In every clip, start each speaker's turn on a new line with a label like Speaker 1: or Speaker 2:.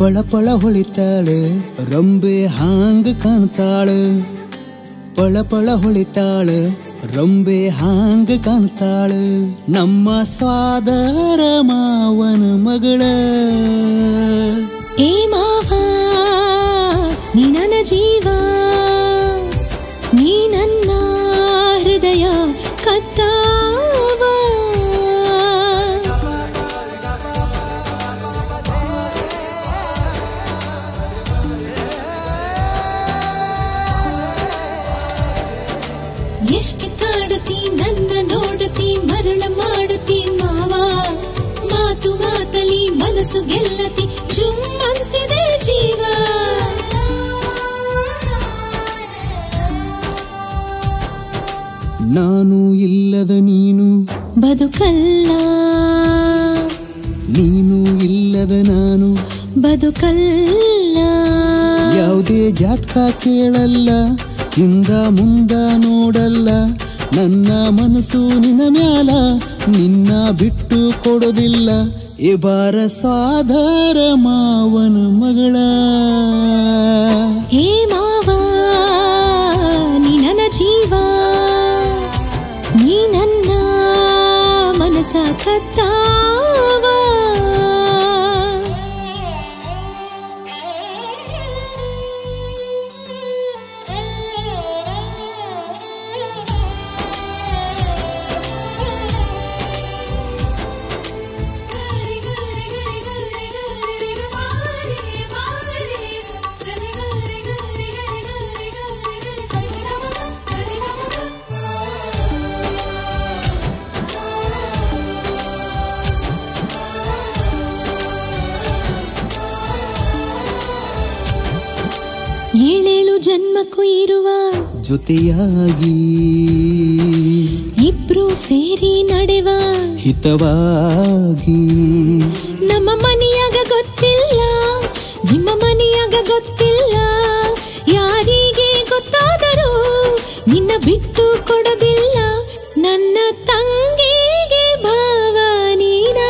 Speaker 1: ಪಳ ಪಳ ಹೊಳಿತಾಳೆ ರಂಬೆ ಹಾಂಗ ಕಾಣ್ತಾಳೆ ಪಳ ಪಳ ಹೊಳಿತಾಳೆ ರಂಬೆ ಹಾಂಗ ಕಾಣ್ತಾಳೆ ನಮ್ಮ ಸ್ವಾದರ ಮಾವನ ಮಗಳ
Speaker 2: ಏ ಮಾವ ನೀ ನನ್ನ ಜೀವ ನೀ ನನ್ನ ಹೃದಯ ಕತ್ತಾವ ಎಷ್ಟು ಕಾಡುತ್ತಿ ನನ್ನ ನೋಡುತ್ತಿ ಮರಳ ಮಾಡುತ್ತಿ ಮಾವ ಮಾತು ಮಾತಲಿ ಮನಸ್ಸು ಗೆಲ್ಲತಿ ಜುಮ್ಮಂತಿದೆ ಜೀವ
Speaker 1: ನಾನು ಇಲ್ಲದ ನೀನು
Speaker 2: ಬದುಕಲ್ಲ
Speaker 1: ನೀನು ಇಲ್ಲದ ನಾನು
Speaker 2: ಬದುಕಲ್ಲ
Speaker 1: ಯಾವುದೇ ಜಾತಕ ಕೇಳಲ್ಲ ಹಿಂದ ಮುಂದ ನೋಡಲ್ಲ ನನ್ನ ಮನಸ್ಸು ನಿನ್ನ ಮ್ಯಾಲ ನಿನ್ನ ಬಿಟ್ಟು ಕೊಡೋದಿಲ್ಲ ಈ ಬಾರ ಸಾಧಾರ ಮಾವನ ಮಗಳ
Speaker 2: ಏ ಮಾವ ನೀ ನನ್ನ ಜೀವ ನೀ ನನ್ನ ಮನಸ ಕತ್ತಾವ ಏಳೇಳು ಜನ್ಮಕ್ಕೂ ಇರುವ
Speaker 1: ಜೊತೆಯಾಗಿ
Speaker 2: ಇಬ್ರು ಸೇರಿ ನಡೆವ
Speaker 1: ಹಿತವಾಗಿ
Speaker 2: ನಮ್ಮ ಮನೆಯಾಗ ಗೊತ್ತಿಲ್ಲ ನಿಮ್ಮ ಮನೆಯಾಗ ಗೊತ್ತಿಲ್ಲ ಯಾರಿಗೆ ಗೊತ್ತಾದರೂ ನಿನ್ನ ಬಿಟ್ಟು ಕೊಡೋದಿಲ್ಲ ನನ್ನ ತಂಗಿಗೆ ಭಾವ ನೀನಾ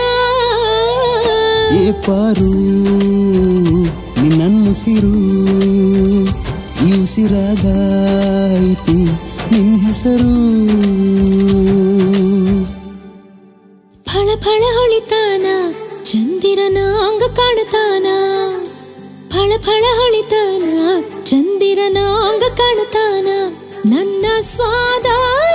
Speaker 1: ಏ ಪಾರು ನಿನ್ನನ್ನುಸಿರು ಈ ಉಸಿರಾಗೈತಿ ನಿನ್ನ ಹೆಸರು
Speaker 2: ಫಳ ಫಳ ಹೊಳಿತಾನ ಚಂದಿರನ ಅಂಗ ಕಾಣತಾನ ಫಳ ಫಳ ಹೊಳಿತಾನ ಚಂದಿರನ ಅಂಗ ಕಾಣತಾನ ನನ್ನ ಸ್ವಾದ